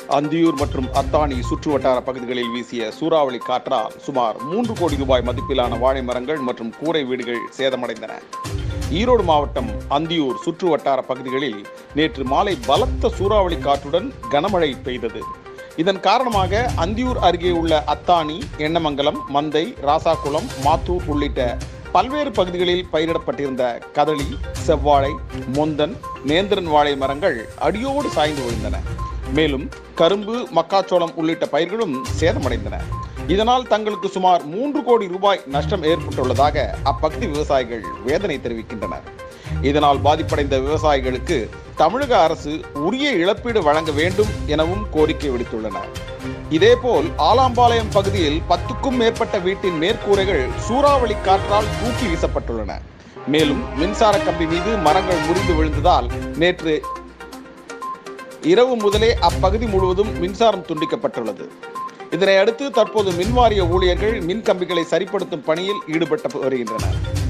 அந்தியூர் மற்றும் அத்தானி சுற்றுவட்டார பகுதிகளில் வீசிய சூறாவளி காற்றால் சுமார் மூன்று கோடி ரூபாய் மதிப்பிலான வாழை மரங்கள் மற்றும் கூரை வீடுகள் சேதமடைந்தன ஈரோடு மாவட்டம் அந்தியூர் சுற்றுவட்டார பகுதிகளில் நேற்று மாலை பலத்த சூறாவளி காற்றுடன் கனமழை பெய்தது இதன் காரணமாக அந்தியூர் அருகே உள்ள அத்தானி எண்ணமங்கலம் மந்தை ராசாகுளம் மாத்தூர் உள்ளிட்ட பல்வேறு பகுதிகளில் பயிரிடப்பட்டிருந்த கதளி செவ்வாழை மொந்தன் நேந்திரன் வாழை மரங்கள் அடியோடு சாய்ந்து விழுந்தன மேலும் கரும்பு மக்காச்சோளம் உள்ளிட்ட பயிர்களும் சேதமடைந்தன இதனால் தங்களுக்கு சுமார் மூன்று கோடி ரூபாய் நஷ்டம் ஏற்பட்டுள்ளதாக அப்பகுதி விவசாயிகள் வேதனை தெரிவிக்கின்றனர் இதனால் பாதிப்படைந்த விவசாயிகளுக்கு தமிழக அரசு உரிய இழப்பீடு வழங்க வேண்டும் எனவும் கோரிக்கை விடுத்துள்ளனர் இதேபோல் ஆலாம்பாளையம் பகுதியில் பத்துக்கும் மேற்பட்ட வீட்டின் மேற்கூரைகள் சூறாவளி காற்றால் தூக்கி வீசப்பட்டுள்ளன மேலும் மின்சார கம்பி மீது மரங்கள் முறிந்து விழுந்ததால் நேற்று இரவு முதலே அப்பகுதி முழுவதும் மின்சாரம் துண்டிக்கப்பட்டுள்ளது இதனை அடுத்து தற்போது மின்வாரிய ஊழியர்கள் மின் கம்பிகளை சரிப்படுத்தும் பணியில் ஈடுபட்டு வருகின்றனர்